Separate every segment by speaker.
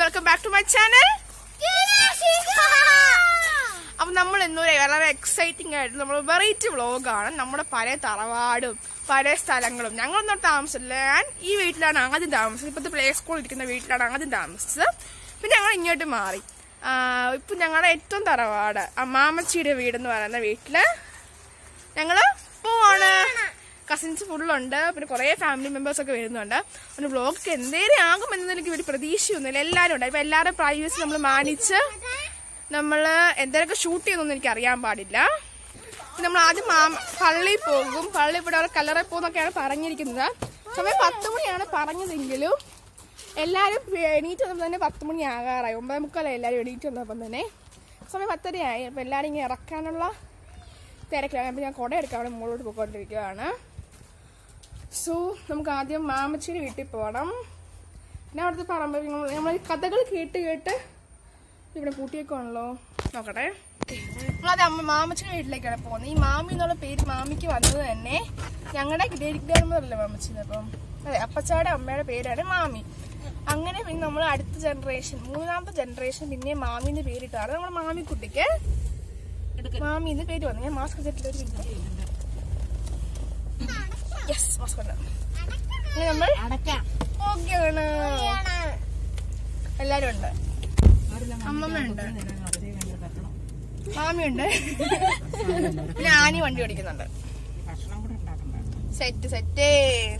Speaker 1: Welcome back to my channel അപ്പൊ നമ്മൾ ഇന്നൊരു വളരെ എക്സൈറ്റിംഗ് ആയിട്ട് നമ്മൾ വെറൈറ്റി വ്ളോഗാണ് നമ്മുടെ പഴയ തറവാടും പഴയ സ്ഥലങ്ങളും ഞങ്ങളൊന്നും താമസിച്ചില്ല ഞാൻ ഈ വീട്ടിലാണ് ആദ്യം താമസിച്ചത് ഇപ്പോഴത്തെ പ്ലേ സ്കൂളിൽ ഇരിക്കുന്ന വീട്ടിലാണ് ആദ്യം താമസിച്ചത് പിന്നെ ഞങ്ങൾ ഇങ്ങോട്ട് മാറി ആ, ഇപ്പൊ ഞങ്ങളുടെ ഏറ്റവും തറവാട് അമ്മാമ്മച്ചിയുടെ വീടെന്ന് പറയുന്ന വീട്ടില് ഞങ്ങള് പോവാണ് കസിൻസ് ഫുള്ളുണ്ട് പിന്നെ കുറേ ഫാമിലി മെമ്പേഴ്സ് ഒക്കെ വരുന്നുണ്ട് ഒരു വ്ളോഗ് എന്തേലും ആകും എന്നൊന്നും എനിക്ക് ഒരു പ്രതീക്ഷയൊന്നുമില്ല എല്ലാവരും ഉണ്ട് ഇപ്പൊ എല്ലാവരുടെ പ്രൈവസി നമ്മൾ മാനിച്ച് നമ്മൾ എന്തെങ്കിലുമൊക്കെ ഷൂട്ട് ചെയ്യുന്നൊന്നും എനിക്ക് അറിയാൻ പാടില്ല നമ്മൾ ആദ്യം മാമ പള്ളിയിൽ പോകും പള്ളിയിൽ പോയിട്ട് അവിടെ കല്ലറ പോകുന്നൊക്കെയാണ് പറഞ്ഞിരിക്കുന്നത് സമയം പത്ത് മണിയാണ് പറഞ്ഞതെങ്കിലും എല്ലാവരും എണീറ്റ് വന്നപ്പോൾ തന്നെ പത്ത് മണി ആകാറായി ഒമ്പത് മുക്കാലായി എല്ലാവരും എണീറ്റ് വന്നപ്പം തന്നെ സമയം പത്തരയായി അപ്പോൾ എല്ലാവരും ഇങ്ങനെ ഇറക്കാനുള്ള തിരക്കിലാണ് അപ്പോൾ ഞാൻ കുട എടുക്കാൻ അവിടെ മുകളിലോട്ട് പോയിക്കൊണ്ടിരിക്കുകയാണ് സോ നമുക്ക് ആദ്യം മാമച്ചിയുടെ വീട്ടിൽ പോകണം പിന്നെ അവിടുത്തെ പറമ്പ് നമ്മൾ കഥകൾ കേട്ട് കേട്ട് ഇവിടെ പൂട്ടിയേക്കാണല്ലോ നോക്കട്ടെ നമ്മളത് അമ്മ മാമച്ചിയുടെ വീട്ടിലേക്കാണ് പോകുന്നത് ഈ മാമി എന്നുള്ള പേര് മാമിക്ക് വന്നത് തന്നെ ഞങ്ങളുടെ ഗ്രേറ്റ് മാമച്ചിന്ന് അപ്പം അതെ അപ്പച്ചാടെ അമ്മയുടെ പേരാണ് മാമി അങ്ങനെ പിന്നെ നമ്മൾ അടുത്ത ജനറേഷൻ മൂന്നാമത്തെ ജനറേഷൻ പിന്നെ മാമിന്ന് പേരിട്ടാണ് നമ്മുടെ മാമിക്കുട്ടിക്ക് മാമി എന്ന് പേര് വന്നു ഞാൻ മാസ്ക് വെച്ചിട്ട് യെസ് മാസ്ക് ഉണ്ട് അങ്ങനെ നമ്മൾ ഓക്കെ ആണ് എല്ലാരും ഉണ്ട് അമ്മമ്മയുണ്ട് മാമിയുണ്ട് പിന്നെ ആനി വണ്ടി ഓടിക്കുന്നുണ്ട് സെറ്റ് സെറ്റ്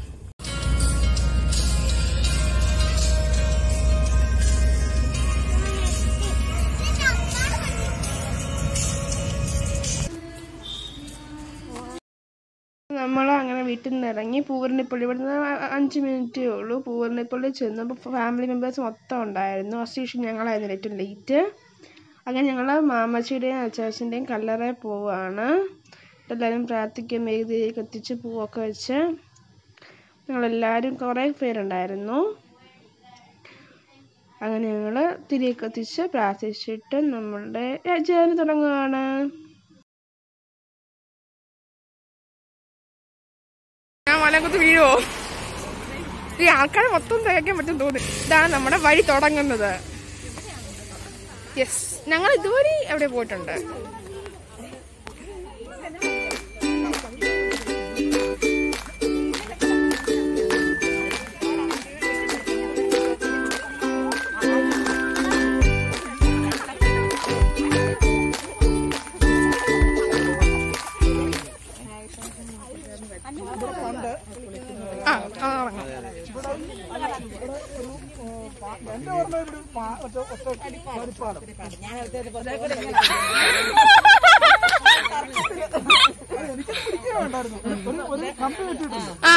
Speaker 1: നമ്മൾ അങ്ങനെ വീട്ടിൽ നിന്ന് ഇറങ്ങി പൂവരണിപ്പള്ളി ഇവിടുന്ന് അ- അഞ്ച് മിനിറ്റേ ഉള്ളൂ പൂവരണിപ്പള്ളി ചെന്നപ്പോൾ ഫാമിലി മെമ്പേഴ്സ് മൊത്തം ഉണ്ടായിരുന്നു അസീഷ് ഞങ്ങളായിരുന്നു ഏറ്റവും ലേറ്റ് അങ്ങനെ ഞങ്ങൾ മാമച്ചിയുടെയും അച്ചാച്ചൻ്റെയും കല്ലറയിൽ പോവുകയാണ് എല്ലാവരും പ്രാർത്ഥിക്കും മെഴുകുതിരി കത്തിച്ച് പൂവൊക്കെ വെച്ച് ഞങ്ങളെല്ലാവരും കുറേ പേരുണ്ടായിരുന്നു അങ്ങനെ ഞങ്ങൾ തിരി കത്തിച്ച് പ്രാർത്ഥിച്ചിട്ട് നമ്മളുടെ രാജാവിന് തുടങ്ങുകയാണ് ഞാൻ മലകുത്ത് വീഴുവോ ഈ ആൾക്കാരെ മൊത്തം തികയ്ക്കാൻ പറ്റും തോന്നി ഇതാണ് നമ്മുടെ വഴി തുടങ്ങുന്നത് യെസ് ഞങ്ങൾ ഇതുവരെ എവിടെ പോയിട്ടുണ്ട് ആ ആ തുടങ്ങാം
Speaker 2: എന്റെ ഓർമ്മ ഒരു പാ- ഒറ്റ- ഒറ്റ വരിപ്പാടം. അത് എനിക്കത് പിടിക്കാൻ വേണ്ടായിരുന്നു. ഒരു- ഒരു കമ്പി വെച്ചിട്ടുണ്ട്.
Speaker 1: ആ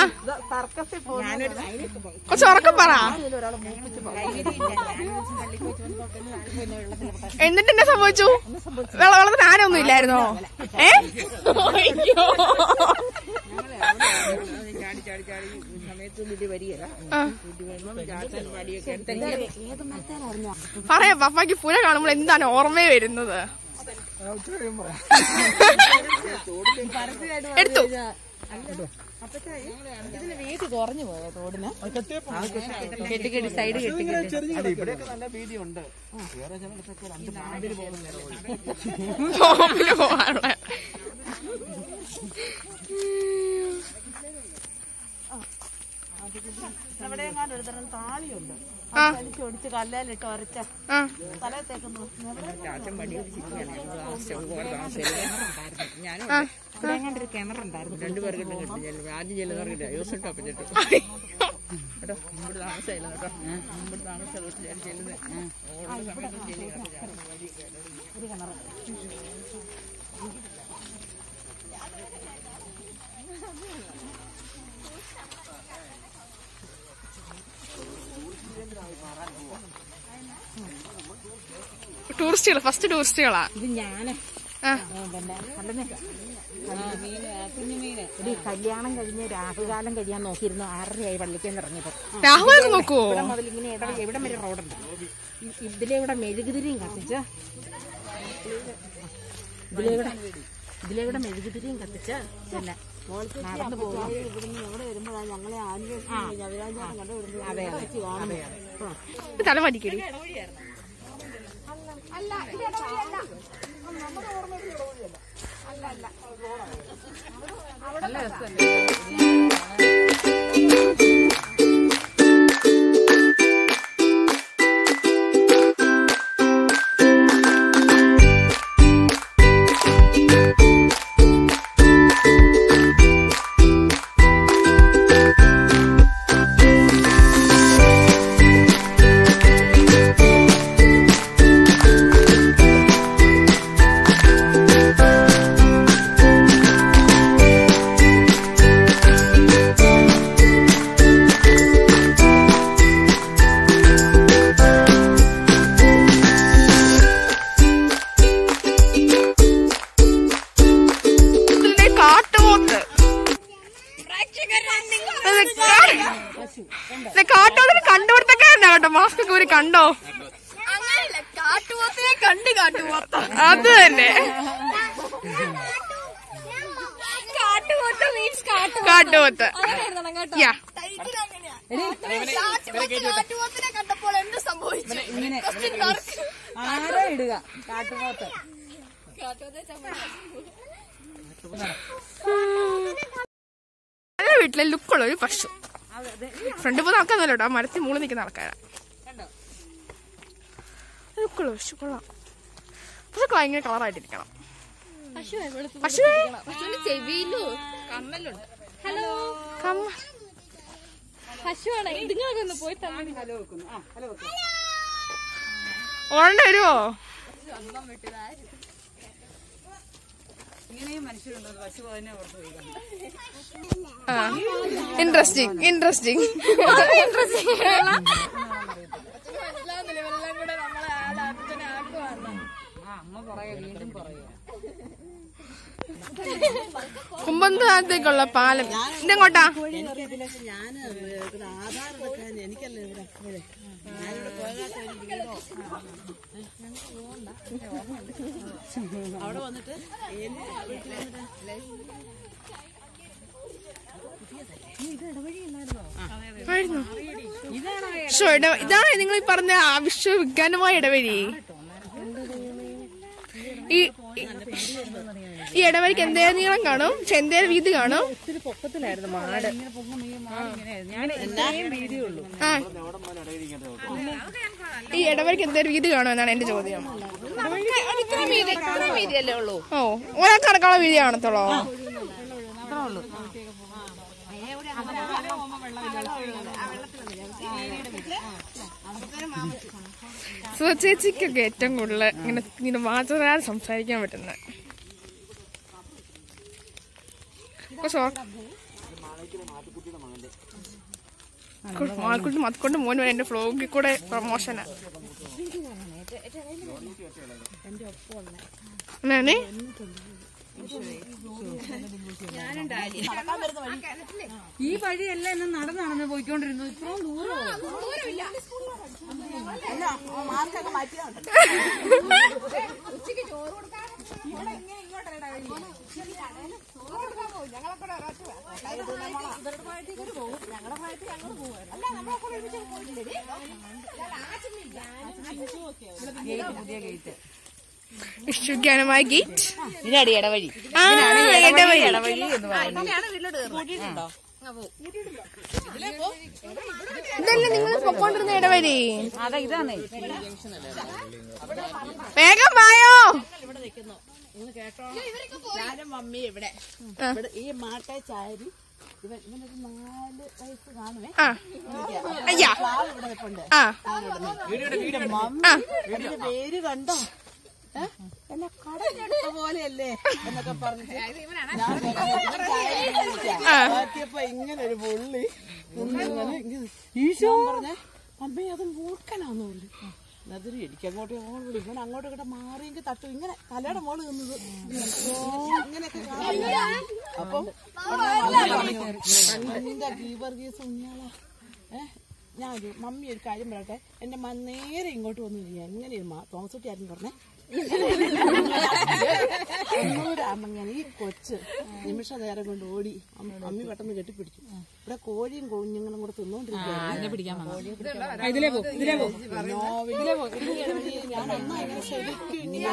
Speaker 1: കുറച്ച് ഉറക്കം പറ എന്നിട്ട് എന്നെ സംഭവിച്ചു വെള്ള വെള്ളത്തിന് ആനൊന്നും ഇല്ലായിരുന്നോ ഏ അയ്യോ. ആ. പറയാം പപ്പാക്ക് പുര കാണുമ്പോൾ എന്താണ് ഓർമ്മ വരുന്നത്
Speaker 2: ആ, ഉച്ച കഴിയുമ്പോ പറയാം.
Speaker 1: എടുത്തു
Speaker 2: അത് കെട്ടിയപ്പോ ഇതിങ്ങനെ ചെരിഞ്ഞ് കിടക്കുകയാണ്.
Speaker 1: ബോംബിന് പോവാനുള്ള ആ
Speaker 3: ഒടിച്ച് കല്ലേലിട്ട് ഒരച്ച
Speaker 1: ആ
Speaker 3: തലത്തേക്കുന്നു
Speaker 1: ആ
Speaker 3: ഇവിടെ എങ്ങാണ്ട് ഒരു കിണറുണ്ടായിരുന്നു രണ്ടുപേർക്ക് ആദ്യം ചെല്ലുന്നവർക്ക് യൂസ് ടോപ്പിച്ചിട്ട് കേട്ടോ ഇവിടെ താമസമില്ല കേട്ടോ ഇവിടെ താമസം വീട്ടിൽ ചെല്ലുന്നത്
Speaker 1: ടൂറിസ്റ്റുകൾ ഫസ്റ്റ് ടൂറിസ്റ്റുകളാ
Speaker 3: ഇത് ഞാന്
Speaker 1: ആ
Speaker 3: പിന്നെ അല്ലെന്നേ കുഞ്ഞുമീന് ഒരു കല്യാണം കഴിഞ്ഞ് രാഹുകാലം കഴിയാൻ നോക്കിയിരുന്നു ആറരയായി പള്ളിക്കാൻ ഇറങ്ങിയപ്പോ
Speaker 1: രാഹുൽ നോക്കുവോ
Speaker 3: ഇവിടെ മുതൽ ഇങ്ങനെ ഇട എവിടം വരെ റോഡുണ്ട് ഇ- ഇതിലെ ഇവിടെ മെഴുകുതിരിയും കത്തിച്ച് ഇതിലെ ഇവിടെ ഇതിലെ ഇവിടെ മെഴുകുതിരിയും കത്തിച്ച് പിന്നെ
Speaker 1: ഇത് തല മാറ്റിക്കടി ഇതിന്റെ കാട്ടുപോത്ത് കാട്ടുപോത്തിന് കണ്ടുപിടുത്തക്കാരനാ കേട്ടോ മാസ്ക് ഒക്കെ ഒരു കണ്ടോ
Speaker 4: കാട്ടുപോത്തിനെ കണ്ട് കാട്ടുപോത്ത
Speaker 1: അത് തന്നെ
Speaker 4: കാട്ടുപോത്ത മീൻസ് കാട്ടു
Speaker 1: കാട്ടുപോത്ത് യാ
Speaker 4: കാട്ടുപോത്തിനെ കണ്ടപ്പോൾ എന്ത് സംഭവിച്ചു
Speaker 3: ഇങ്ങനെ ആരോ ഇടുക കാട്ടുപോത്ത്
Speaker 1: നല്ല വീട്ടിലെ ലുക്കുള്ള ഒരു പശു ഫ്രണ്ട് പോയി നടക്കാന്നല്ലോ കേട്ടോ ആ മരത്തിൽ മൂളി നിൽക്കുന്ന ആൾക്കാരാ ലുക്കുള്ള പശു കൊള്ളാം പശുക്കൾ ഭയങ്കര കളറായിട്ടിരിക്കണം പശുവേ
Speaker 4: ചെവിയിലോ കമ്മലുണ്ട് ഹലോ
Speaker 1: കമ്മ
Speaker 4: പശുവാണ് ഇതുങ്ങളൊക്കെ ഒന്ന് പോയി തന്നെ
Speaker 3: ഹലോ വെക്കുന്നു ആ ഹലോ വെക്കുന്നു
Speaker 1: ഓടേണ്ടി വരുമോ
Speaker 3: ഇങ്ങനെയും മനുഷ്യരുണ്ടോ പശു അതിനെ ഓർത്ത് പോയി
Speaker 1: ഇൻട്രസ്റ്റിംഗ് ഇൻട്രസ്റ്റിംഗ്
Speaker 3: ആ അമ്മ പറയാ വീണ്ടും പറയുക
Speaker 1: കുമ്പന്തകത്തേക്കുള്ള പാലം ഇതെങ്ങോട്ടാ
Speaker 5: ഞാൻ ആധാർ എടുക്കാൻ എനിക്കല്ലേ ഇവിടെ ഇവിടെ ഞാനിവിടെ പോകാത്ത ഒരു വീടോ അവിടെ വന്നിട്ട് എന്റെ വീട്ടിൽ വന്നിട്ട്
Speaker 1: ആയിരുന്നു ശോ, ഇട- ഇതാണ് നിങ്ങൾ ഈ പറഞ്ഞ ആ വിശ്വവിജ്ഞാനമായ ഇടവഴി ഈ ഈ- ഈ ഇടവഴിക്ക് എന്തേ നീളം കാണും പക്ഷെ എന്തേ വീതി കാണും
Speaker 3: ഇങ്ങനെ പൊങ്ങും ഈ മാറി ഇങ്ങനെ ഞാൻ ഇത്രയും വീതിയേ ഉള്ളൂ
Speaker 1: ആ ഈ ഇടവഴിക്ക് എന്തേ വീതി കാണും എന്നാണ് എന്റെ ചോദ്യം
Speaker 4: വീതിയല്ലേ ഉള്ളൂ
Speaker 1: ഓ ഒരാൾക്ക് നടക്കാനുള്ള വീതി കാണത്തുള്ളോ സുചേച്ചിക്കൊക്കെ ഏറ്റവും കൂടുതൽ ഇങ്ങനെ ഇങ്ങനെ മാത്രമേ സംസാരിക്കാൻ പറ്റുന്നത് മാൽക്കുട്ടി മത്കൊണ്ട് മോൻ വരെ എന്റെ ഫ്ലോഗിൽ കൂടെ പ്രൊമോഷനാ എന്നാണ്
Speaker 3: ഈ വഴിയല്ല എന്നെ നടന്ന് നടന്ന് പോയിക്കൊണ്ടിരുന്നു ഇത്രയും ദൂരം
Speaker 5: അല്ല മാർക്കൊക്കെ മാറ്റിയാണ്
Speaker 3: പുതിയ ഗേറ്റ്
Speaker 1: വിശ്വജ്ഞാനമായ ഗേറ്റ്
Speaker 3: ഇതടി ഇടവഴി
Speaker 1: ആ ഇടവഴി
Speaker 3: ഇടവഴി എന്ന് പറയുന്നത്
Speaker 1: ഇതല്ലേ നിങ്ങൾ പൊക്കോണ്ടിരുന്ന ഇടവഴി
Speaker 3: അതാ ഇതാണ്
Speaker 1: വേഗം വായോ
Speaker 5: ഞാനും മമ്മി ഇവിടെ ഇവിടെ ഈ മാട്ടെ ചാരി ഇവൻ ഇവനൊരു നാല് വയസ്സ് കാണുമേ
Speaker 1: ആ അയ്യാ
Speaker 5: ആൾ ഇവിടെ നിൽപ്പുണ്ട്
Speaker 1: ആ
Speaker 5: ഇവിടെ മമ്മി ഇതിന്റെ പേര് കണ്ടോ ഏ? എന്നെ കടലെടുത്ത പോലെയല്ലേ എന്നൊക്കെ പറഞ്ഞിട്ട് ഞാൻ ഇവൻ ചായ കുടിക്കാൻ
Speaker 1: ആ.
Speaker 5: മാറ്റിയപ്പോ ഇങ്ങനെ ഒരു പുള്ളി നിന്നിങ്ങനെ ഇങ്ങനെ ഈശോ പറഞ്ഞേ അമ്മേ അത് മൂർഖനാന്ന് പറഞ്ഞു അതിന് എനിക്ക് അങ്ങോട്ട് ഓർമ്മ ഇവൻ അങ്ങോട്ട് ഇങ്ങോട്ട് മാറിയെങ്കിൽ തട്ടു ഇങ്ങനെ തലയുടെ മോള് നിന്നത് ഇങ്ങനെയൊക്കെ കാണും. അപ്പം എന്താ ഗീവർഗീസ് ഉണ്ണിയാളാ ഏഹ് ഞാനൊരു മമ്മി ഒരു കാര്യം പറയട്ടെ എന്റെ മ നേരെ ഇങ്ങോട്ട് വന്നു എങ്ങനെ തോമസുട്ടി ആരും പറഞ്ഞേ ഒന്നുകൂടെ അങ്ങനെ ഈ കൊച്ച് നിമിഷ നേരം കൊണ്ട് ഓടി അമ്മ- മമ്മി പെട്ടെന്ന് കെട്ടിപ്പിടിച്ചു ഇവിടെ കോഴിയും കുഞ്ഞുങ്ങളും കൂടെ തിന്നോണ്ടിരിക്കുകയാണ് ഞാൻ അന്നാ ഇങ്ങനെ ശരിക്കും ഇങ്ങനെ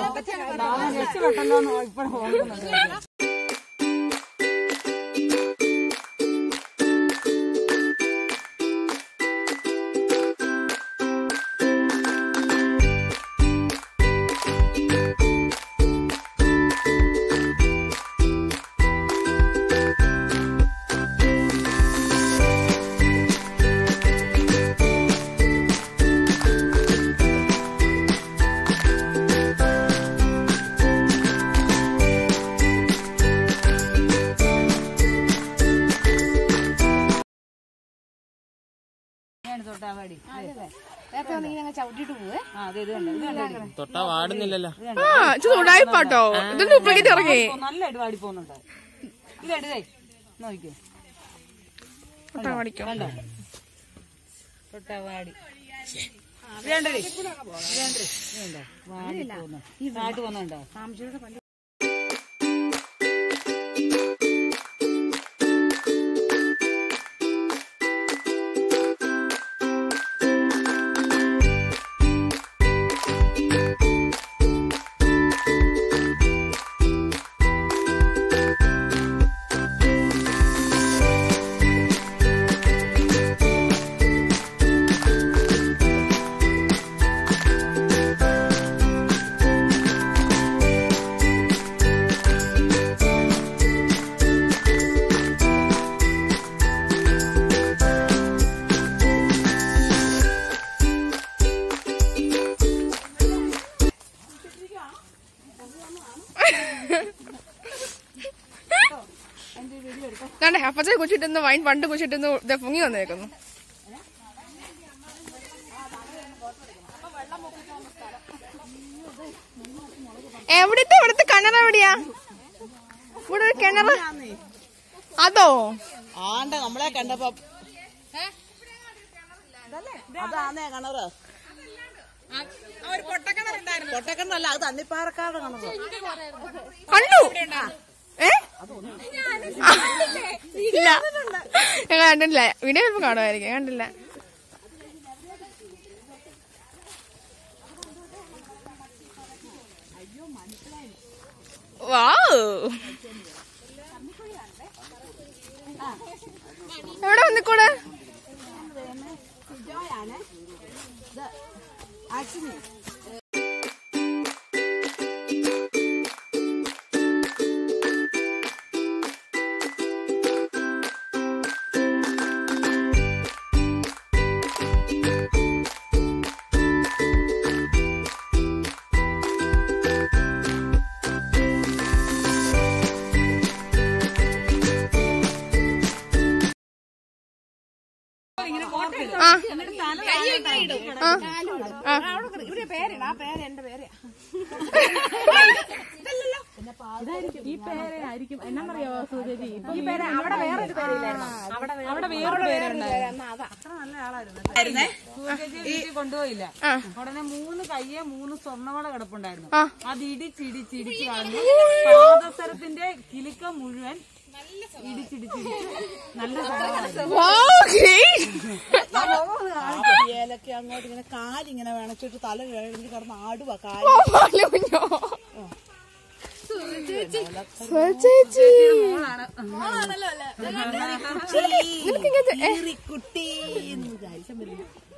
Speaker 3: തൊട്ടാ വാടുന്നില്ലല്ലോ
Speaker 1: ആ ഇത് ഉടായിപ്പാട്ടോ ഇതിന്റെ ഉപ്പേക്ക് ഇറങ്ങി
Speaker 6: നല്ലതായിട്ട് വാടി പോകുന്നുണ്ട് ഇതെടുതേ നോക്കിക്കേ
Speaker 1: ഒട്ടാ പഠിക്കും
Speaker 6: തൊട്ടവാടി വേണ്ടേ വേണ്ടേ വേണ്ട വാടി പോകുന്നു വാടി പോകുന്നുണ്ടോ
Speaker 1: ദാണ്ടെ അപ്പച്ചെ കുച്ചിട്ടുന്ന് വൈൻ പണ്ട് കുച്ചിട്ടുന്ന് ഇത് പൊങ്ങി വന്നേക്കുന്നു എവിടുത്തെ ഇവിടുത്തെ കിണർ എവിടെയാ ഇവിടെ ഒരു കിണർ അതോ
Speaker 5: ആണ്ട നമ്മളെ കണ്ടപ്പോ അതാന്നേ കിണറ് പൊട്ടക്കിണറല്ല അത് തണ്ണിപ്പാറക്കാരുടെ കിണറ്
Speaker 1: കണ്ടു ഏ ഇല്ല ഞങ്ങൾ കണ്ടില്ല വീഡിയോ ചിലപ്പോ കാണുമായിരിക്കും കണ്ടില്ല വാവ് എവിടെ വന്നിക്കൂടെ ആ ആ ആ
Speaker 5: ഇവിടെ പേര് ആ പേര് എന്റെ പേര്
Speaker 6: ഈ പേരായിരിക്കും എന്നറിയോ സുജി ഈ പേര് അവിടെ വേറൊരു പേരില്ലായിരുന്നു അവിടെ അവിടെ വേറൊരു പേരുണ്ടായിരുന്നു സൂര്യജി വീട്ടിൽ കൊണ്ടുപോയില്ല
Speaker 1: ആ.
Speaker 6: ഉടനെ മൂന്ന് കയ്യെ മൂന്ന് സ്വർണ്ണവള കിടപ്പുണ്ടായിരുന്നു
Speaker 1: ആ.
Speaker 6: അത് ഇടിച്ചിടിച്ചിടിച്ച് കളഞ്ഞു പാദസരത്തിന്റെ കിലുക്ക മുഴുവൻ ഇടിച്ചിടിച്ചിടിച്ച് നല്ല സാധനമായിരുന്നു.
Speaker 1: വാവ് great.
Speaker 5: ഏലൊക്കെ അങ്ങോട്ട് ഇങ്ങനെ കാലിങ്ങനെ വേണച്ചിട്ട് തല കഴിഞ്ഞ് കിടന്ന് ആടുക കാല്
Speaker 1: ഓ, പാല് കുഞ്ഞോ. ചേച്ചി
Speaker 5: കുട്ടി എന്ന് വിചാരിച്ചാൽ മതി.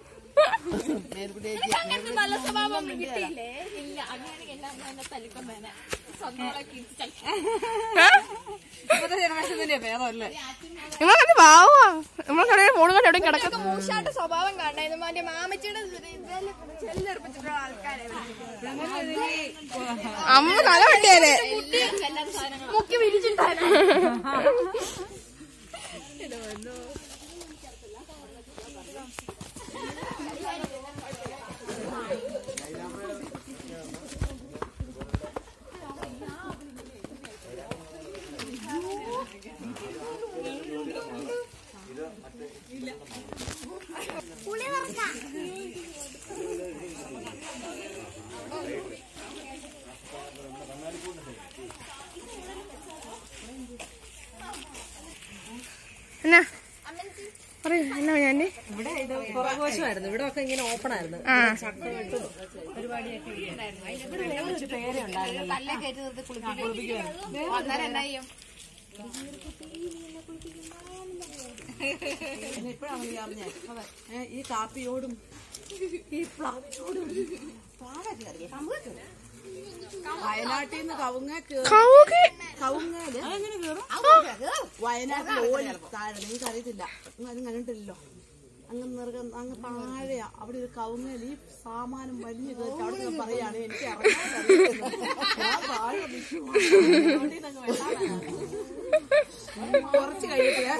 Speaker 4: നല്ല സ്വഭാവം കിട്ടിയില്ലേ ഇല്ല അങ്ങനെയാണെങ്കിൽ എന്റെ അമ്മ എന്നെ തല്ലിക്കൊണ്ടേനെ സ്വന്തം
Speaker 6: ഇപ്പോഴത്തെ ജനറേഷന്റെ ഭേദമല്ലേ
Speaker 1: നിങ്ങളൊക്കെ പാവാ നമ്മളെ ഫോൺ കണ്ട് എവിടെയും കിടക്കും
Speaker 4: മോശമായിട്ട് സ്വഭാവം കാണായിരുന്നു മറ്റേ മാമച്ചിയുടെ ചെല്ലെടുപ്പിച്ചിട്ടുള്ള ആൾക്കാരെ
Speaker 1: അമ്മ തല വെട്ടിയാലേ
Speaker 4: മുക്കി വിരിച്ചിട്ടായിരുന്നു പുളി
Speaker 1: എന്നാ പറയൂ എന്നാ ഞാൻ
Speaker 6: ഇവിടെ ഇത് പുറകുവശമായിരുന്നു ഇവിടെ ഒക്കെ ഇങ്ങനെ ഓപ്പൺ ആയിരുന്നു
Speaker 1: ആ
Speaker 6: ചക്കവെട്ടും പരിപാടിയൊക്കെ ഇവിടെ വേറൊരു പേര ഉണ്ടായിരുന്നു
Speaker 4: കല്ലേ കയറ്റി നിർത്തി കുളിപ്പിക്കും അന്നേരം എന്നാ ചെയ്യും
Speaker 5: പിന്നെ ഇപ്പോഴാണ് നീ അറിഞ്ഞേ അതെ ഏ, ഈ കാപ്പിയോടും ഈ പ്ലാവിനോടും പ്ലാവൊക്കെ അറിയാം വയനാട്ടിൽ നിന്ന് കവുങ്ങ
Speaker 1: കൗകി
Speaker 5: കവുങ്ങല് വയനാട്ടിൽ ഓലി താഴെ നിങ്ങൾക്ക് അറിയത്തില്ല അങ്ങ് കണ്ടിട്ടില്ലല്ലോ അങ്ങ് നിറക അങ്ങ് താഴെയാ അവിടെ ഒരു കവുങ്ങൽ ഈ സാമാനം വലിഞ്ഞു കയറ്റി അവിടെ ഞാൻ പറയാണ് എനിക്ക് ഇറങ്ങാൻ അറിയത്തില്ല. ഞാൻ താഴെ നിൽക്കുവാ. അതുകൊണ്ട് ഇതങ്ങ് വെട്ടാനാ. കുറച്ച് കഴിയട്ടെ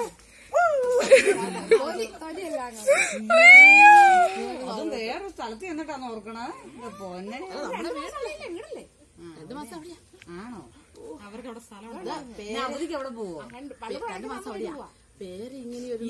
Speaker 3: അതും വേറെ സ്ഥലത്ത് ചെന്നിട്ടാന്ന് ഓർക്കണേ പോന്നെ
Speaker 5: രണ്ടു മാസം അവിടെയാ
Speaker 3: ആണോ
Speaker 6: അവർക്ക് അവിടെ സ്ഥലം
Speaker 5: ഇതാ,
Speaker 3: പിന്നെ അവധിക്ക് അവിടെ പോവോ
Speaker 5: രണ്ടു മാസം അവിടെയാ പേര് ഇങ്ങനെ ഒരു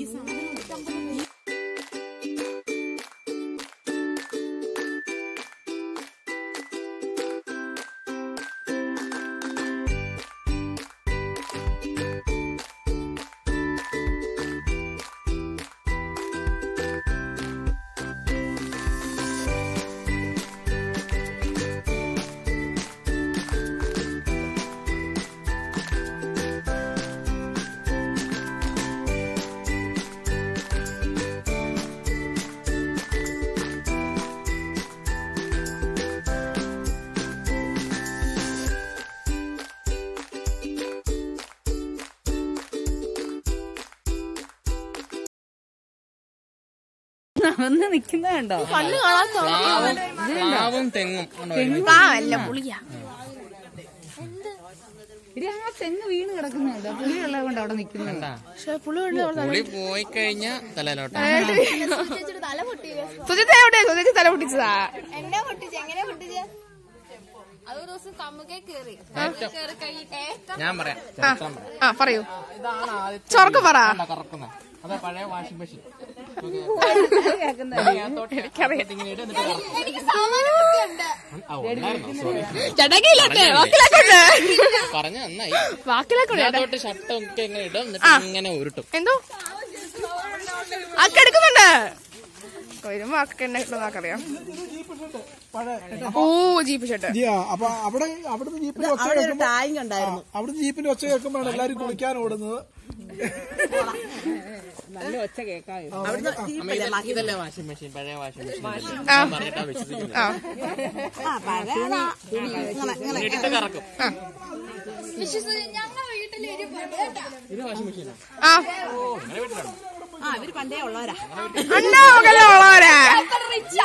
Speaker 3: വന്ന് നിക്കുന്ന കണ്ടോ
Speaker 2: പ്ലാവും തെങ്ങും
Speaker 1: പാവല്ല പുളിയാ
Speaker 3: ഇടി ആ തെങ്ങ് വീണ് കിടക്കുന്നുണ്ട് പുളിയുള്ളത് കൊണ്ട് അവിടെ നിൽക്കുന്നുണ്ട്
Speaker 1: പക്ഷെ പുളി കൊണ്ട് അവിടെ
Speaker 2: പുളി പോയി കഴിഞ്ഞാ തലയിലോട്ട്
Speaker 4: ചേച്ചിയുടെ തല പൊട്ടിയത്
Speaker 1: സുജിത്ത് എവിടെ സുജിത്ത് തല പൊട്ടിച്ചതാ
Speaker 4: എന്നെ പൊട്ടിച്ച് എങ്ങനെ പൊട്ടിച്ച് അതൊരു ദിവസം കമ്മുകെ കേറി കേറി കഴിഞ്ഞിട്ട് ഏറ്റവും
Speaker 2: ഞാൻ പറയാം
Speaker 1: ആ,
Speaker 2: ചരിത്രം പറയാം.
Speaker 1: ആ പറയൂ
Speaker 2: ഇതാണ് ആദ്യത്തെ
Speaker 1: ചൊറക്ക് പറ
Speaker 2: കണ്ട കറക്കുന്ന അതെ പഴയ വാഷിംഗ് മെഷീൻ ഇങ്ങനെ ഇട്ട് എന്നിട്ട് കറക്കും.
Speaker 4: എനിക്ക് സാമാനം ബുദ്ധിയുണ്ട്
Speaker 2: ആ, ഉണ്ടായിരുന്നോ? Sorry.
Speaker 1: ചടങ്ങിയില്ലേ വാക്കിലാക്കൊണ്ട്
Speaker 2: പറഞ്ഞ നന്നായി
Speaker 1: വാക്കിലാക്കൊണ്ട്
Speaker 2: അതിനകത്തോട്ട് ഷർട്ടും ഒക്കെ ഇങ്ങനെ ഇടും എന്നിട്ട് ഇങ്ങനെ ഉരുട്ടും
Speaker 1: എന്തോ അക്കെടുക്കുന്നുണ്ട് വരുമ്പോ അക്ക എന്നെ കിട്ടുന്നറിയാം ഓ ജീപ്പ് ഷർട്ട്
Speaker 2: ജിയാ, അപ്പൊ അവിടെ അവിടുന്ന് ജീപ്പിന്റെ ഒച്ച
Speaker 5: അവിടെ ഒരു
Speaker 2: കേൾക്കുമ്പോ
Speaker 5: ടാങ്ക് ഉണ്ടായിരുന്നു
Speaker 2: അവിടുന്ന് ജീപ്പിന്റെ ഒച്ച കേൾക്കുമ്പോഴാണ് എല്ലാരും കുളിക്കാൻ ഓടുന്നത്
Speaker 3: നല്ല ഒച്ച കേൾക്കായോ
Speaker 5: അവിടുന്ന് ജീപ്പല്ലേ മാ-
Speaker 2: ഇതല്ലേ വാഷിംഗ് മെഷീൻ പഴയ വാഷിംഗ് മെഷീൻ
Speaker 1: ആ
Speaker 2: പറഞ്ഞിട്ടാ വെച്ചിരിക്കുന്നത്
Speaker 1: ആ
Speaker 5: ആ പഴയതാ. ഇങ്ങനെ ഇങ്ങനെ
Speaker 2: ഇട്ടിട്ട് കറക്കും
Speaker 4: വിശ്വസിച്ച് ഞങ്ങളുടെ വീട്ടിൽ ഒരു പടേട്ടാ
Speaker 2: ഇത് വാഷിംഗ് മെഷീനാ
Speaker 1: ആ
Speaker 2: അങ്ങനെ വീട്ടിലുണ്ടോ
Speaker 5: ആ ഇവര് പണ്ടേ ഉള്ളവരാ
Speaker 1: അണ്ണാ മകളെ ഉള്ളവരാ
Speaker 4: റിച്ചാ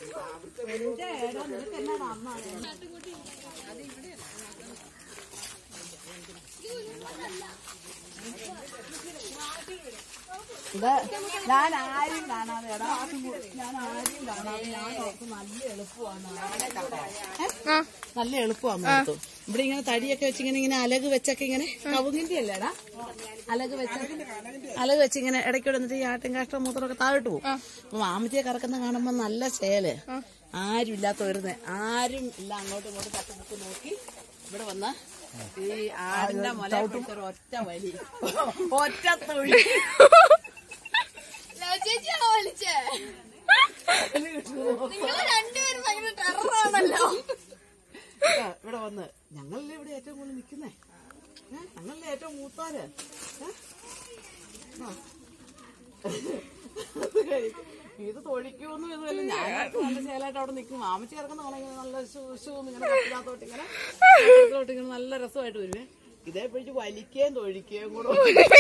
Speaker 5: ഇത് ഞാൻ ആരും കാണാതെ എടാ ഞാൻ ആരും കാണാതെ ഞാൻ ഓർത്ത് നല്ല എളുപ്പമാണ് ആളെ കണ്ടാൽ.
Speaker 1: ആ
Speaker 5: നല്ല എളുപ്പമാണ് ഓർത്തു ഇവിടെ ഇങ്ങനെ തടിയൊക്കെ വെച്ച് ഇങ്ങനെ ഇങ്ങനെ അലക് വെച്ചൊക്കെ ഇങ്ങനെ കവുങ്ങിന്റെ അല്ലേടാ അലക് വെച്ച അലക് വെച്ച് ഇങ്ങനെ ഇടയ്ക്കൂടെ എന്നിട്ട് ഈ ആട്ടും കാഷ്ടം മൂത്രമൊക്കെ താഴോട്ട് പോകും അപ്പൊ മാമത്തിയെ കറക്കുന്ന കാണുമ്പോ നല്ല ചേല് ആരും ഇല്ലാത്ത വരുന്നേ ആരും ഇല്ല അങ്ങോട്ടും ഇങ്ങോട്ടും തട്ടുമുക്ക് നോക്കി ഇവിടെ വന്ന് ഈ ആടിന്റെ മുല പിടിച്ചൊരു ഒറ്റ വലി ഒറ്റ തൊഴി
Speaker 4: ചേച്ചിയാണോ വിളിച്ചേ നിങ്ങൾ രണ്ടുപേരും ഭയങ്കര ടെററാണല്ലോ
Speaker 5: ഇതാ, ഇവിടെ വന്ന് ഞങ്ങളല്ലേ ഇവിടെ ഏറ്റവും കൂടുതൽ നിൽക്കുന്നേ ഞങ്ങളല്ലേ ഏറ്റവും മൂത്താര് ഏ? ആ. ഇത് തൊഴിക്കുമെന്നും ഇതുമല്ല ഞാൻ നല്ല ചേലായിട്ട് അവിടെ നിൽക്കും മാമിച്ച് കിടക്കുന്ന കാണാൻ നല്ല ഷൂ ഷൂ ഇങ്ങനെ കട്ടിനകത്തോട്ട് ഇങ്ങനെ കട്ടിനകത്തോട്ട് ഇങ്ങനെ നല്ല രസമായിട്ട് വരുവേ ഇതേ പിടിച്ച് വലിക്കുകയും തൊഴിക്കുകയും കൂടെ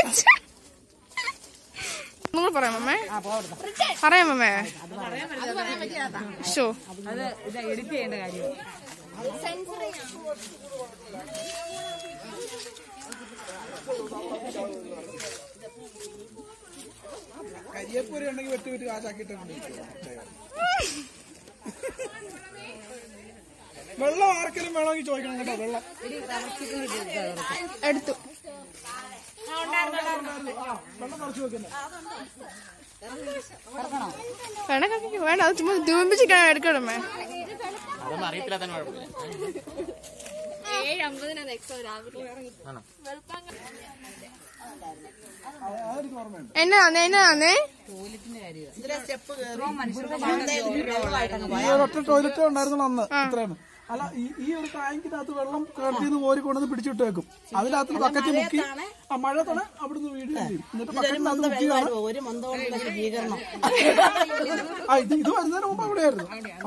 Speaker 1: നിങ്ങൾ പറയാം മമ്മേ പറയാം മമ്മേ ഷോ
Speaker 3: അത് ഇത് എഡിറ്റ് ചെയ്യേണ്ട കാര്യം
Speaker 2: കരിയപ്പൂരി ഉണ്ടെങ്കിൽ വെട്ടി വെട്ടി കാശാക്കിയിട്ട് വെള്ളം ആർക്കെങ്കിലും വേണമെങ്കിൽ ചോദിക്കണം കേട്ടോ വെള്ളം
Speaker 1: എടുത്തു
Speaker 2: വെള്ളം നിറച്ച് വെക്കുന്നത്
Speaker 1: വേണ കക്കിക്ക് വേണ്ട അത് ചുമ്മാ ധൂമിപ്പിച്ചിട്ടാണ് എടുക്കണമേ
Speaker 2: അതൊന്നും അറിയത്തില്ല തന്നെ കുഴപ്പമില്ല
Speaker 4: ഏഴ് അമ്പതിനാണ് എക്സോ രാവിലെ
Speaker 2: ആണോ
Speaker 4: വെളുപ്പാങ്ക
Speaker 2: അതെനിക്ക് ഓർമ്മയുണ്ട്
Speaker 1: എന്നതാന്നേ എന്നതാന്നേ
Speaker 5: ഇതിലെ സ്റ്റെപ്പ് കയറി
Speaker 2: ഈ ഒരൊറ്റ ടോയ്ലറ്റ് ഉണ്ടായിരുന്നു അന്ന് ഇത്രയാണ് അല്ല ഈ ഈ ഒരു ടാങ്കിനകത്ത് വെള്ളം കിണറ്റിന്ന് കോരി കൊണ്ടുവന്ന് പിടിച്ചിട്ടേക്കും അതിനകത്ത് ബക്കറ്റ് മുക്കി ആ മഴ തന്നെ അവിടുന്ന് വീട് ചെയ്യും എന്നിട്ട് ബക്കറ്റിനകത്ത് മുക്കിയാണ്
Speaker 5: ഒരു മന്ദോളം ഭീകരണം
Speaker 2: ആ ഇത് ഇത് വരുന്നതിന് മുമ്പ് അവിടെയായിരുന്നു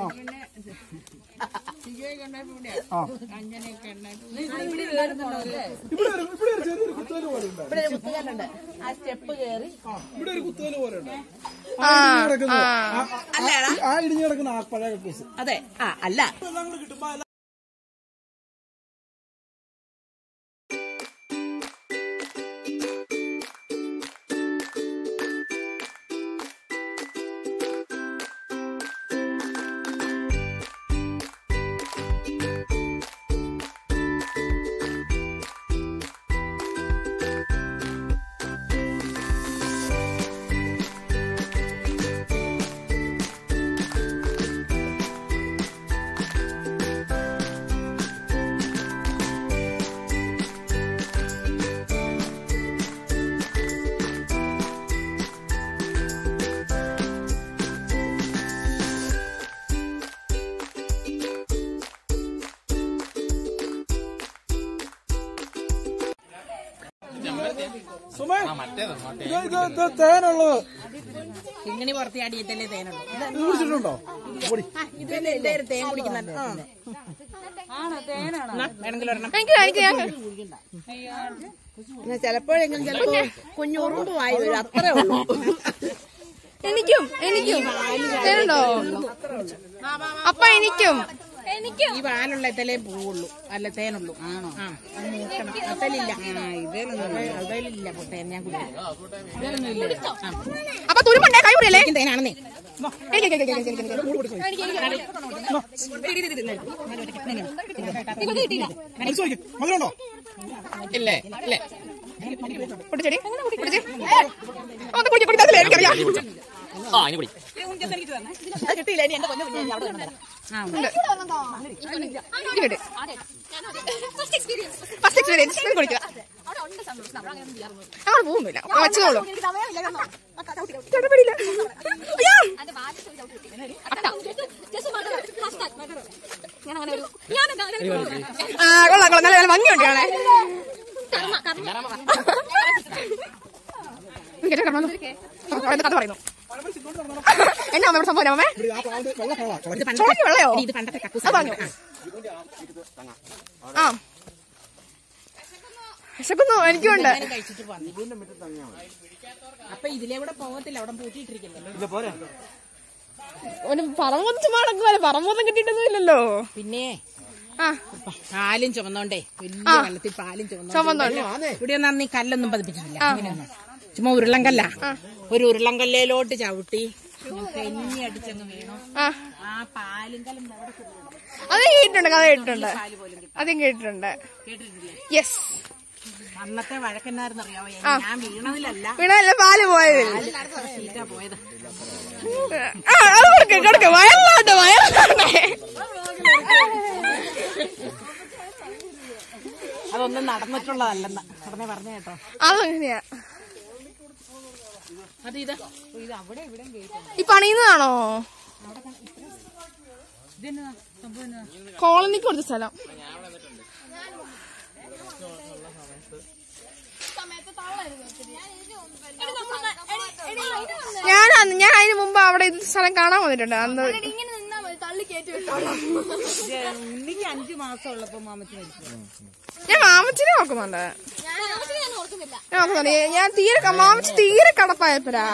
Speaker 2: ആ ആ ഇവിടെ ഒരു ഇവിടെ ഒരു ചെറിയൊരു കുത്തുവല് പോലെ ഉണ്ട്
Speaker 5: ഇവിടെ ഒരു കുത്തുകല്ലുണ്ട് ആ സ്റ്റെപ്പ് കയറി
Speaker 2: ഇവിടെ ഒരു കുത്തുവല് പോലെ ഉണ്ട് ആ ഇടിഞ്ഞ് കിടക്കുന്നത് ആ- ആ- ആ ഇടിഞ്ഞു കിടക്കുന്ന ആ പഴയ കക്കൂസ്
Speaker 5: അതെ ആ അല്ല
Speaker 2: നമ്മൾ കിട്ടുമ്പോ അല്ല സുമേ ഇത് ഇത് ഇത് തേനുള്ളത്
Speaker 5: ഇങ്ങനെ പുറത്തിയാടിയതല്ലേ തേനുള്ളൂ
Speaker 2: ഇത് കുടിച്ചിട്ടുണ്ടോ പൊടി
Speaker 5: ഇതല്ലേ എല്ലാവരും തേൻ കുടിക്കുന്ന വേണമെങ്കിൽ ഒരെണ്ണം
Speaker 1: എനിക്ക് എനിക്ക് ഞാൻ
Speaker 5: പിന്നെ ചിലപ്പോഴെങ്കിലും ചിലപ്പോ കുഞ്ഞുറുമ്പ് വായി വരും അത്രേ ഉള്ളൂ
Speaker 1: എനിക്കും എനിക്കും തേനുണ്ടോ അപ്പ എനിക്കും
Speaker 5: ഈ വാലുള്ള ഇതലേ പോവുള്ളൂ അല്ല തേനുള്ളൂ ആണോ ആ അത് നോക്കണം അതലില്ല അതലില്ല തേൻ ഞാൻ കുടിക്കും
Speaker 1: അപ്പൊ തുരുമ്പുണ്ടേ കൈ മുറിയല്ലേ
Speaker 5: തേനാണെന്നേ
Speaker 1: എനിക്ക് എനിക്ക് എനിക്ക് എനിക്ക് എനിക്ക്
Speaker 2: മനസ്സിലാക്കി മധുരമുണ്ടോ
Speaker 3: ഇല്ലേ ഇല്ലേ
Speaker 1: കുടിച്ചെടി കുടിച്ച് ഒന്ന് കുടിച്ച് കുടിച്ചാലേ എനിക്കറിയാം
Speaker 3: ആ ഇനി കുടി
Speaker 5: കിട്ടിയില്ല ഇനി എന്റെ പൊന്നു ഞാൻ അവിടെ കൊണ്ടുവരാം.
Speaker 1: ഉണ്ട് ഇങ്ങോട്ട് ഫസ്റ്റ് എക്സ്പീരിയൻസ് കുടിക്കുക അവിടെ പോകുന്നില്ല വച്ചതോളൂ ചട്ടപ്പടിയില്ല അയ്യോ
Speaker 4: ഞാൻ അങ്ങനെ ഒരു ഞാൻ അങ്ങനെ ഒരു
Speaker 1: ആ കൊള്ളാം കൊള്ളാം നല്ല നല്ല ഭംഗിയുണ്ട് കാണാൻ ഇങ്ങനെ കിടന്നു. ആ, അതിന്റെ കഥ പറയുന്നു എന്നാ നമ്മുടെ സംഭവം അമ്മേ
Speaker 2: ആ പാല് വെള്ള കളാ
Speaker 1: ചോളയ്ക്ക് വെള്ളയോ
Speaker 5: ഇത് പണ്ടത്തെ കക്കൂസ്
Speaker 1: അത് പറഞ്ഞു ആ വിശക്കുന്നു എനിക്കുണ്ട്
Speaker 5: കഴിച്ചിട്ട് വന്നു അപ്പൊ ഇതിലെ കൂടെ പോകത്തില്ല അവിടെ പൂട്ടിയിട്ടിരിക്കല്ലോ
Speaker 2: ഇത് പോരെ
Speaker 1: ഒരു പറമ്പൊന്നും ചുമ്മാ പറമ്പൊന്നും കിട്ടിയിട്ടൊന്നും ഇല്ലല്ലോ
Speaker 5: പിന്നെ
Speaker 1: ആ
Speaker 5: പാലും ചുമന്നോണ്ടേ വലിയ വെള്ളത്തിൽ പാലും ചുമന്നോണ്ട്
Speaker 1: ചുമന്നുണ്ട്
Speaker 5: ഇവിടെ ഒന്നും അന്ന് ഈ കല്ലൊന്നും പതിപ്പിച്ചിട്ടില്ല അങ്ങനെയൊന്നും ചുമ്മാ ഉരുളങ്കല്ല ഒരു ഉരുളങ്കല്ലേലോട്ട് ചവിട്ടി തെന്നി അടിച്ചങ്ങ് വീണു
Speaker 1: ആ
Speaker 5: ആ പാലും കല്ലും അവിടെ കിടന്നു.
Speaker 1: അത് കേട്ടിട്ടുണ്ട് കഥ കേട്ടിട്ടുണ്ട് അതും കേട്ടിട്ടുണ്ട്
Speaker 5: കേട്ടിട്ടില്ലേ
Speaker 1: യെസ്
Speaker 5: അന്നത്തെ വഴക്കെന്നായിരുന്നു അറിയാവോ ഞാൻ വീണതിലല്ല
Speaker 1: വീണല്ല പാല് പോയത്
Speaker 5: സീറ്റാ പോയത്
Speaker 1: ആ അത് കൊടുക്ക് കൊടുക്ക് വയറിലാണ്ട് വയറിലാണ്ട്
Speaker 5: അതൊന്നും നടന്നിട്ടുള്ളതല്ലെന്ന് ഉടനെ പറഞ്ഞ കേട്ടോ
Speaker 1: അതങ്ങനെയാ
Speaker 5: അത് ഇത്
Speaker 1: ഈ പണിയുന്നതാണോ കോളനിക്ക് കൊടുത്ത സ്ഥലം ഞാൻ അന്ന് ഞാൻ അതിന് മുമ്പ് അവിടെ ഇത് സ്ഥലം കാണാൻ വന്നിട്ടുണ്ട് അന്ന്
Speaker 4: ഇങ്ങനെ നിന്നാ മതി തള്ളി കയറ്റി വിട്ടോ
Speaker 5: ഉണ്ണിക്ക് അഞ്ചു മാസം ഉള്ളപ്പോ മാമച്ചി മരിച്ചു
Speaker 1: ഞാൻ മാമച്ചിനെ നോക്കുന്നുണ്ട്
Speaker 4: ഞാൻ ആവശ്യം ഞാൻ ഓർക്കുന്നില്ല
Speaker 1: ഞാൻ നോക്കുന്നുണ്ട് ഞാൻ തീരെ ക- മാമച്ചി തീരെ കടപ്പായപ്പോരാ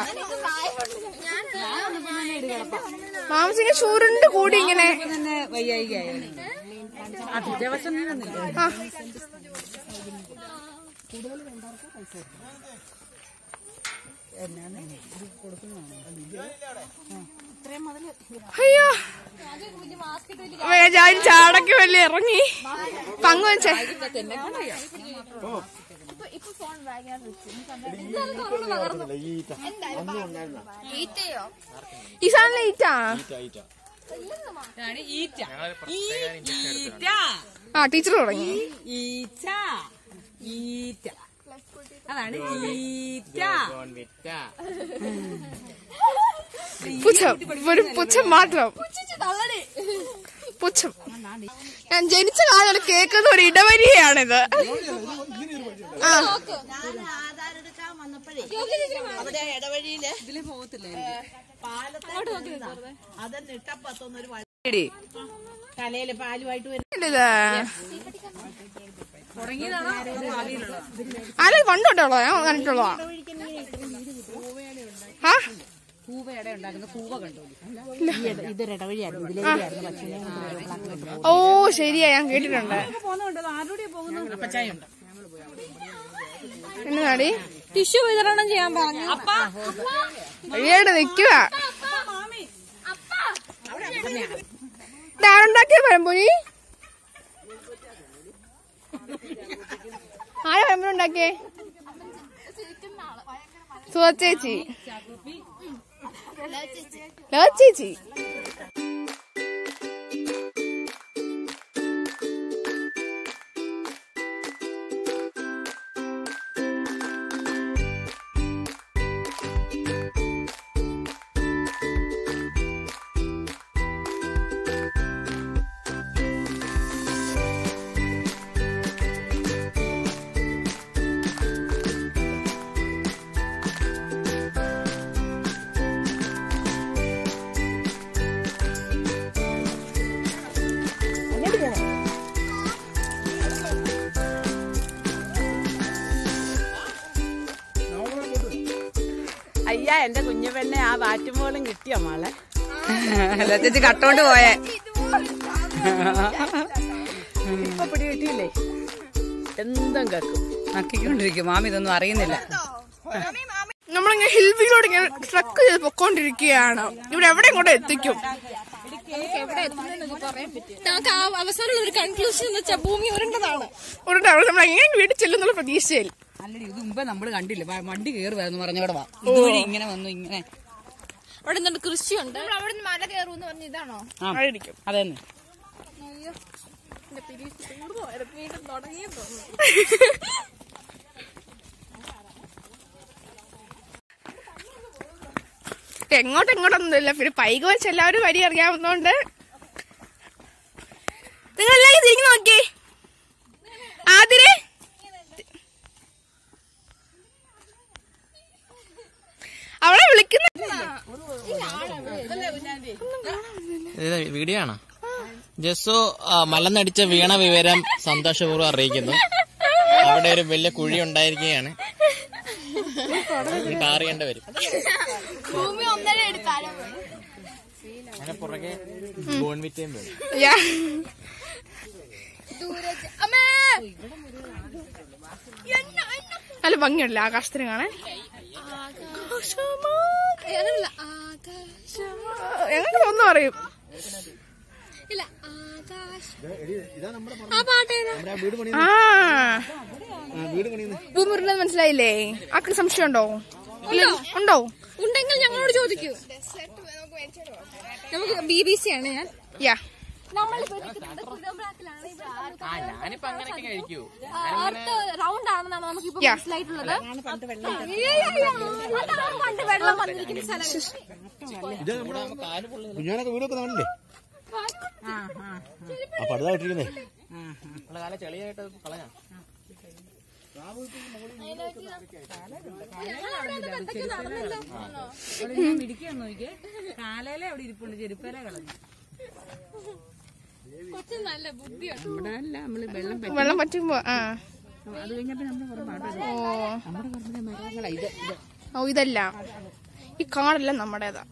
Speaker 1: മാമച്ചിങ്ങനെ ചുരുണ്ട് കൂടി ഇങ്ങനെ
Speaker 5: തന്നെ വയ്യായികയായിരുന്നു ആ ദിവസം
Speaker 1: ആ. അയ്യോ ഞാൻ ചാടക്ക് വലിയ ഇറങ്ങി പങ്കുവച്ചേ
Speaker 4: ഇപ്പൊ ഫോൺ ഭയങ്കര ഈറ്റയോ
Speaker 1: ഈ സാധനം ലൈറ്റാ
Speaker 5: ഈറ്റ
Speaker 1: ആ ടീച്ചർ തുടങ്ങി
Speaker 5: ഈച്ച ഈറ്റ
Speaker 6: അതാണ് ചീറ്റ
Speaker 1: പുച്ഛം ഒരു പുച്ഛം മാത്രം പുച്ഛം ഞാൻ ജനിച്ച കാലം കേൾക്കുന്ന ഒരു ഇടവരിയാണിത് ആ
Speaker 5: ഞാൻ ആധാരം എടുക്കാൻ വന്നപ്പോഴേ അവിടെ ഇടവഴിയില് ഇതില് പോകത്തില്ല പാലത്തെ അതെന്നെ ഇട്ടപ്പത്തൊന്നൊരു
Speaker 6: എടി
Speaker 5: തലയില് പാലുമായിട്ട് വരും
Speaker 1: ഇത് ആരും പണ്ടോട്ടുള്ളോ ഞാൻ കണ്ടിട്ടുള്ളോ ആ
Speaker 6: കൂവയുടെ ഉണ്ടാക്കുന്ന കൂവ കണ്ടു
Speaker 5: ഇതൊരു ഇടവഴിയായിരുന്നു ഇതിലേക്കായിരുന്നു പക്ഷേ
Speaker 1: ഓ ശരിയാ ഞാൻ കേട്ടിട്ടുണ്ട് എന്നാടി
Speaker 4: ടിഷ്യൂ വിതരണം ചെയ്യാൻ പറഞ്ഞു
Speaker 1: വഴിയായിട്ട് നിക്കുക ആരുണ്ടാക്കിയ പഴംപൊരി ആരാ പഴംപൊരി ഉണ്ടാക്കിയേ സുഹൃത്തേച്ചി ലോ ചേച്ചി
Speaker 5: അയ്യാ എന്റെ കുഞ്ഞു പെണ്ണെ ആ വാറ്റുമ്പോളും കിട്ടിയോ മോളെ
Speaker 6: ചേച്ചി കട്ടോണ്ട് പോയേ
Speaker 5: ഇപ്പൊ പിടി കിട്ടിയില്ലേ എന്തും കേക്കും
Speaker 6: നക്കിക്കൊണ്ടിരിക്കും മാമി ഇതൊന്നും അറിയുന്നില്ല
Speaker 1: നമ്മളിങ്ങനെ ഹിൽ വ്യൂയിലൂടെ ഇങ്ങനെ ട്രക്ക് ചെയ്ത് പൊക്കോണ്ടിരിക്കുകയാണ് ഇവിടെ എവിടെ ഇങ്ങോട്ട് എത്തിക്കും
Speaker 4: നമുക്ക് ആ അവസാനം ഒരു കൺക്ലൂഷൻ എന്ന് വെച്ചാൽ ഭൂമി ഉരുണ്ടതാണ്
Speaker 1: ഉടനെ അവിടെ നമ്മൾ എങ്ങനെ വീട്ടിൽ ചെല്ലുന്നുള്ള പ്രതീക്ഷയിൽ
Speaker 6: അല്ലടി ഇത് മുമ്പേ നമ്മള് കണ്ടില്ല വ- വണ്ടി കയറുമായിരുന്നു പറഞ്ഞവിടെ വാ ഇതുവഴി ഇങ്ങനെ വന്നു ഇങ്ങനെ
Speaker 4: അവിടെ എന്താണ് കൃഷിയുണ്ട് നമ്മൾ അവിടെ നിന്ന് മല കയറുമെന്ന് പറഞ്ഞ ഇതാണോ
Speaker 6: ആ
Speaker 1: ആയിരിക്കും
Speaker 6: അതന്നെ
Speaker 4: എന്റെ പിരീഡ് തീർന്നു വീണ്ടും തുടങ്ങിയെന്ന് തോന്നുന്നു
Speaker 1: എങ്ങോട്ട് എങ്ങോട്ടൊന്നുമില്ല പിന്നെ പൈക വെച്ച് എല്ലാവരും വരി അറിയാവുന്നോണ്ട് നിങ്ങൾ എല്ലാവരും തിരിഞ്ഞു നോക്കി ആതിരെ അവളെ വിളിക്കുന്ന
Speaker 7: ഇത് വീഡിയോ ആണോ ജസ്സു ആ, മലന്നടിച്ച വീണ വിവരം സന്തോഷപൂർവ്വം അറിയിക്കുന്നു അവിടെ ഒരു വലിയ കുഴി ഉണ്ടായിരിക്കുകയാണ് കാറിയേണ്ട വരും
Speaker 4: ഭൂമി ഒന്നര എടുത്താലോ
Speaker 7: അങ്ങനെ പുറകെ ബോൺവിറ്റയും വരും
Speaker 1: യാ.
Speaker 4: ദൂരെ അമ്മേ
Speaker 1: നല്ല ഭംഗിയുണ്ടല്ലേ ആകാശത്തിന് കാണാൻ
Speaker 4: അങ്ങനല്ല ആകാശം
Speaker 1: ഞങ്ങൾക്ക് ഒന്നും അറിയും
Speaker 4: ഇല്ല ആകാശം ആ പാട്ടേതാ
Speaker 1: ആ ഭൂമുരുണ്ടെന്ന് മനസ്സിലായില്ലേ ആർക്ക് സംശയം ഉണ്ടോ ഇല്ല ഉണ്ടോ
Speaker 4: ഉണ്ടെങ്കിൽ ഞങ്ങളോട് ചോദിക്കൂ നമുക്ക് ബി ബി സി ആണ് ഞാൻ
Speaker 1: യാ
Speaker 4: നമ്മളിപ്പോ നിൽക്കുന്നത് കുതമ്പ്രാത്തിലാണ്. ഇവിടെ നമുക്ക്
Speaker 7: ആ ഞാനിപ്പോ അങ്ങനെയൊക്കെ കഴിക്കൂ
Speaker 4: ആ, അടുത്ത റൗണ്ട് ആണെന്നാണ് നമുക്ക് ഇപ്പൊ
Speaker 1: Yeah.
Speaker 4: മനസ്സിലായിട്ടുള്ളത് അയ്യോ, അയ്യോ, അതാണ് പണ്ട് വെള്ളം വന്നിരിക്കുന്ന സ്ഥലം
Speaker 8: കുഞ്ഞാനൊക്കെ വീടൊക്കെ കാണില്ലേ അപ്പൊ അടുത്തായിട്ടിരിക്കുന്നേ
Speaker 7: നമ്മളെ കാലം ചെളിയായിട്ട് കളഞ്ഞാ
Speaker 6: മിടിക്കാൻ നോക്കിയേ കാലയിലെ അവിടെ ഇരിപ്പുണ്ട് ചെരുപ്പേല കളഞ്ഞു
Speaker 4: കൊച്ചു നല്ല ബുദ്ധിയുണ്ട്
Speaker 6: ഇവിടെ അല്ല നമ്മള് വെള്ളം പറ്റി
Speaker 1: വെള്ളം പറ്റുമ്പോ ആ
Speaker 6: അത് കഴിഞ്ഞപ്പോ നമ്മള് കുറെ പാട്ട്
Speaker 1: ഓ
Speaker 6: നമ്മുടെ പറമ്പിലെ മരങ്ങളാ ഇത് ഇത്
Speaker 1: ഓ ഇതല്ല ഈ കാടെല്ലാം നമ്മുടേതാ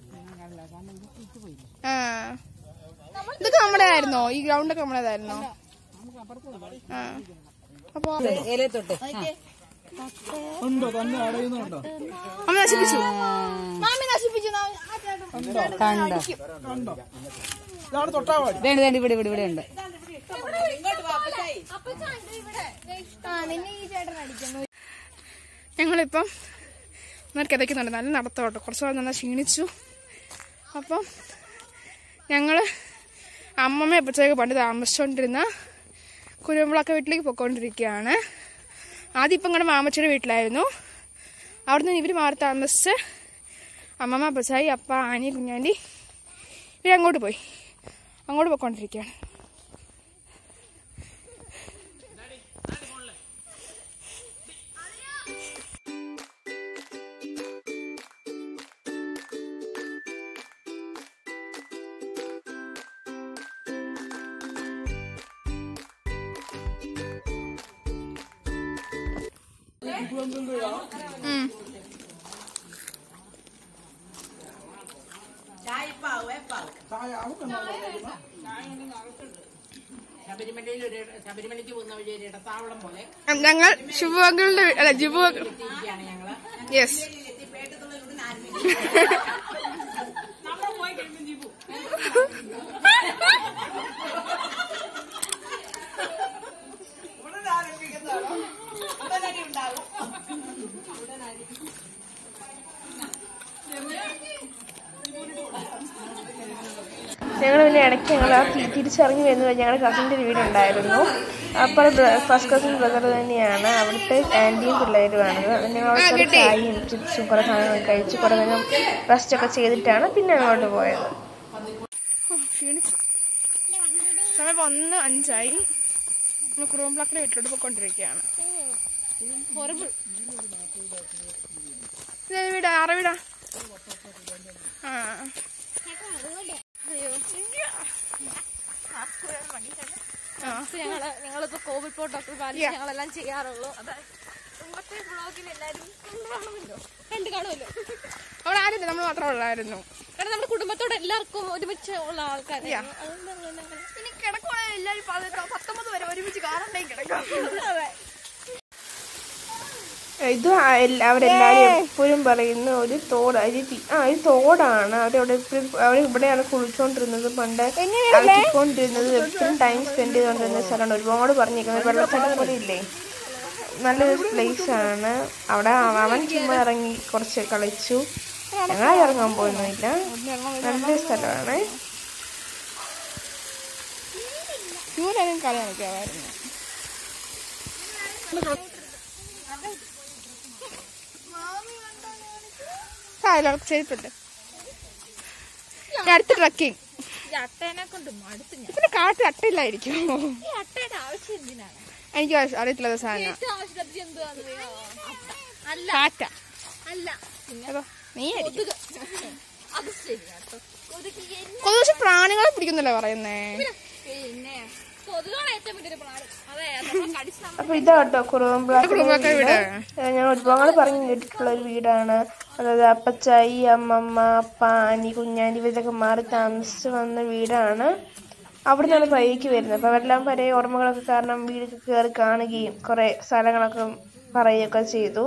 Speaker 1: ആ ഇതൊക്കെ നമ്മുടേതായിരുന്നോ ഈ ഗ്രൗണ്ട് ഒക്കെ നമ്മുടേതായിരുന്നോ ആ അപ്പൊ
Speaker 6: ഇലത്തൊട്ട്
Speaker 2: ഉണ്ടോ തന്നെ അടയുന്നുണ്ടോ
Speaker 1: അമ്മ നശിപ്പിച്ചു
Speaker 4: മാമി നശിപ്പിച്ചു നാ- ആ ചേട്ടൻ.
Speaker 6: കണ്ടോ
Speaker 2: കണ്ടോ ഇതാണ് തൊട്ടാവാടി
Speaker 6: വേണ്ട വേണ്ട ഇവിടെ ഇവിടെ ഇവിടെ ഉണ്ട്
Speaker 4: അപ്പച്ചാ, ഇത് ഇവിടെ. ദേ, ആ നിന്നെ ഈ ചേട്ടൻ അടിക്കുന്നു
Speaker 1: ഞങ്ങളിപ്പം ഇന്നലെ കിതയ്ക്കുന്നുണ്ട് നല്ല നടത്തോട്ടോ കുറച്ച് നാൾ നന്നായി ക്ഷീണിച്ചു അപ്പം ഞങ്ങൾ അമ്മമ്മ എപ്പോഴത്തേക്ക് പണ്ട് താമസിച്ചുകൊണ്ടിരുന്ന കുരുമ്പളൊക്കെ വീട്ടിലേക്ക് പൊയ്ക്കൊണ്ടിരിക്കുകയാണ് ആദ്യം ഇപ്പം ഇങ്ങനെ മാമച്ചിയുടെ വീട്ടിലായിരുന്നു അവിടുന്ന് ഇവർ മാറി താമസിച്ച് അമ്മമ്മ അപ്പച്ചായി അപ്പ ആനി കുഞ്ഞാണ്ടി ഇവരങ്ങോട്ട് പോയി അങ്ങോട്ട് പോയിക്കൊണ്ടിരിക്കുകയാണ് ഉം.
Speaker 3: ശബരിമലയിൽ ഒരു ശബരിമലയ്ക്ക് പോകുന്ന വഴി ഒരു ഇടത്താവളം പോലെ
Speaker 1: ഞങ്ങൾ ശുഭു അങ്കിളുടെ വീ- അല്ല ജിബു
Speaker 3: ഇരിക്കുകയാണ് ഞങ്ങള്
Speaker 1: യെസ് ഞങ്ങൾ പിന്നെ ഇടയ്ക്ക് ഞങ്ങൾ ആ തി- തിരിച്ചിറങ്ങി വരുന്നത് ഞങ്ങളുടെ കസിൻ്റെ വീടുണ്ടായിരുന്നു അപ്പോൾ ഫസ്റ്റ് കസിൻ ബ്രദർ തന്നെയാണ് അവിടുത്തെ ആൻറ്റിയും പിള്ളേരുമാണത് അത് ഞങ്ങൾ അവിടെ കുറേ ചായയും ചിപ്സും കുറേ സാധനങ്ങൾ കഴിച്ച് കുറേ നേരം റെസ്റ്റ് ഒക്കെ ചെയ്തിട്ടാണ് പിന്നെ അങ്ങോട്ട് പോയത് സമയം ഒന്ന് അഞ്ചായി നമ്മൾ കുറുമ്പളക്കിന്റെ വീട്ടിലോട്ട് പോയിക്കൊണ്ടിരിക്കുകയാണ് ഇത് വീടാ ആറ വീടാ ആ ആ
Speaker 4: ഞങ്ങള് ഞങ്ങളിപ്പോ കോവിഡ് പ്രോട്ടോകോൾ പാലിച്ച് ഞങ്ങളെല്ലാം ചെയ്യാറുള്ളൂ അതായത് മുമ്പത്തെ ബ്ലോഗിൽ എല്ലാരും കണ്ടു കണ്ടു കാണുമല്ലോ
Speaker 1: അവിടെ ആരും നമ്മൾ മാത്രമേ ഉള്ളായിരുന്നു
Speaker 4: കാരണം നമ്മുടെ കുടുംബത്തോട് എല്ലാവർക്കും ഒരുമിച്ച് ഉള്ള ആൾക്കാരാണ്
Speaker 1: പിന്നെ കിടക്കുവാണെങ്കിൽ എല്ലാവരും പതിനെട്ട് പത്തൊമ്പത് വരെ ഒരുമിച്ച് കാറുണ്ടെങ്കിൽ കിടക്കാം ഇത് അവരെല്ലാരും എപ്പോഴും പറയുന്ന ഒരു തോട് ഒരു തി- ആ ഒരു തോടാണ് അവരവിടെ എപ്പോഴും അവർ ഇവിടെയാണ് കുളിച്ചോണ്ടിരുന്നത് പണ്ട് അലക്കിക്കൊണ്ടിരുന്നത് എപ്പോഴും ടൈം സ്പെൻഡ് ചെയ്തുകൊണ്ടിരുന്ന സ്ഥലമാണ് ഒരുപാട് പറഞ്ഞിരിക്കുന്നത് വെള്ളച്ചാട്ടം പോലെ ഇല്ലേ നല്ലൊരു പ്ലേസ് ആണ് അവിടെ അവൻ ചുമ്മാ ഇറങ്ങി കുറച്ച് കളിച്ചു ഞങ്ങൾ ഇറങ്ങാൻ പോകുന്നില്ല നല്ലൊരു സ്ഥലമാണ് ഇവരും കളി കാണിക്കാമായിരുന്നു എല്ലാവർക്കും ചെയ്തിട്ടുണ്ട് അടുത്ത ട്രക്കിംഗ്
Speaker 4: ഈ അട്ടേനെ കൊണ്ട് മടുത്ത് ഞാൻ
Speaker 1: പിന്നെ കാട്ടിൽ അട്ടയില്ലായിരിക്കും
Speaker 4: ഈ അട്ടയുടെ ആവശ്യം എന്തിനാണ്
Speaker 1: എനിക്ക് അറിയത്തില്ല ഇത് സാധനം
Speaker 4: ഏറ്റവും ആവശ്യമില്ലാത്ത എന്തുവാന്ന് അറിയോ? അട്ട. അല്ല
Speaker 1: കാറ്റ
Speaker 4: അല്ല പിന്നെ
Speaker 1: അതോ നീ ആയിരിക്കും
Speaker 4: കൊതുക് അത് ശരി കേട്ടോ കൊതുക് എന്നെ-
Speaker 1: കൊതു പക്ഷെ പ്രാണികളെ പിടിക്കുന്നല്ലേ പറയുന്നേ
Speaker 4: പിന്നെ കൊതുകാണ് ഏറ്റവും വലിയൊരു പ്രാണി അതെ അതൊക്കെ കടിച്ചാൽ
Speaker 1: അപ്പൊ ഇതാട്ടോ കുറുമ്പളാക്ക വീട് ഞാൻ ഒരുപാട് പറഞ്ഞു കേട്ടിട്ടുള്ള ഒരു വീടാണ് അതായത് അപ്പച്ചായി അമ്മമ്മ അപ്പ ആനി കുഞ്ഞാനി ഇവരൊക്കെ മാറി താമസിച്ച് വന്ന വീടാണ് അവിടെ നിന്നാണ് പയ്യക്ക് വരുന്നത് അപ്പൊ അവരെല്ലാം പഴയ ഓർമ്മകളൊക്കെ കാരണം വീടൊക്കെ കയറി കാണുകയും കുറെ സ്ഥലങ്ങളൊക്കെ പറയുകയൊക്കെ ചെയ്തു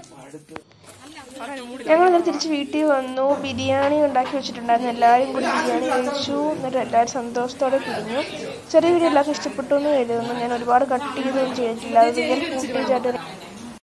Speaker 1: ഞങ്ങൾ എന്നിട്ട് തിരിച്ച് വീട്ടിൽ വന്നു ബിരിയാണി ഉണ്ടാക്കി വെച്ചിട്ടുണ്ടായിരുന്നു എല്ലാവരും കൂടി ബിരിയാണി കഴിച്ചു എന്നിട്ട് എല്ലാവരും സന്തോഷത്തോടെ പിരിഞ്ഞു ചെറിയ വീഡിയോ എല്ലാവർക്കും ഇഷ്ടപ്പെട്ടു എന്ന് കരുതുന്നു ഞാൻ ഒരുപാട് കട്ട് ചെയ്തൊന്നും ചെയ്തിട്ടില്ല അത് റിയൽ ഫുട്ടേജ് ആയിട്ട്